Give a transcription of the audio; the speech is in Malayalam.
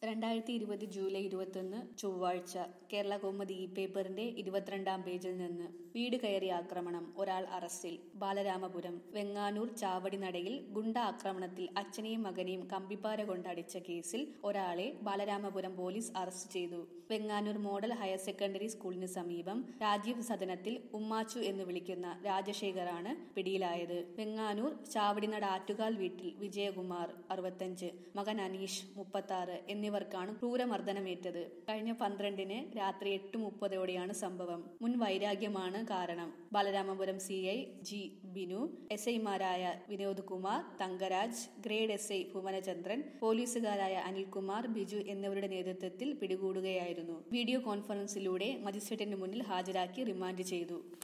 രണ്ടായിരത്തി ഇരുപത് ജൂലൈ ഇരുപത്തൊന്ന് ചൊവ്വാഴ്ച കേരള കൗമുദി ഇ പേപ്പറിന്റെ ഇരുപത്തിരണ്ടാം പേജിൽ നിന്ന് വീട് കയറി ആക്രമണം ഒരാൾ അറസ്റ്റിൽ ബാലരാമപുരം വെങ്ങാനൂർ ചാവടിനടയിൽ ഗുണ്ട ആക്രമണത്തിൽ അച്ഛനെയും മകനെയും കമ്പിപ്പാര കൊണ്ടടിച്ച കേസിൽ ഒരാളെ ബാലരാമപുരം പോലീസ് അറസ്റ്റ് ചെയ്തു വെങ്ങാനൂർ മോഡൽ ഹയർ സെക്കൻഡറി സ്കൂളിന് സമീപം രാജീവ് സദനത്തിൽ ഉമ്മാച്ചു എന്ന് വിളിക്കുന്ന രാജശേഖറാണ് പിടിയിലായത് വെങ്ങാനൂർ ചാവടിനട ആറ്റുകാൽ വീട്ടിൽ വിജയകുമാർ അറുപത്തഞ്ച് മകൻ അനീഷ് മുപ്പത്തി ആറ് എന്നിവർക്കാണ് ക്രൂരമർദ്ദനമേറ്റത് കഴിഞ്ഞ പന്ത്രണ്ടിന് രാത്രി എട്ട് മുപ്പതോടെയാണ് സംഭവം മുൻ വൈരാഗ്യമാണ് കാരണം Balaramapuram C I G Binu S ഐമാരായ Vinod Kumar Thankaraj grade S I Bhuvanachandran പോലീസുകാരായ അനിൽകുമാർ ബിജു എന്നിവരുടെ നേതൃത്വത്തിൽ പിടികൂടുകയായിരുന്നു വീഡിയോ കോൺഫറൻസിലൂടെ മജിസ്ട്രേറ്റിന് മുന്നിൽ ഹാജരാക്കി റിമാൻഡ് ചെയ്തു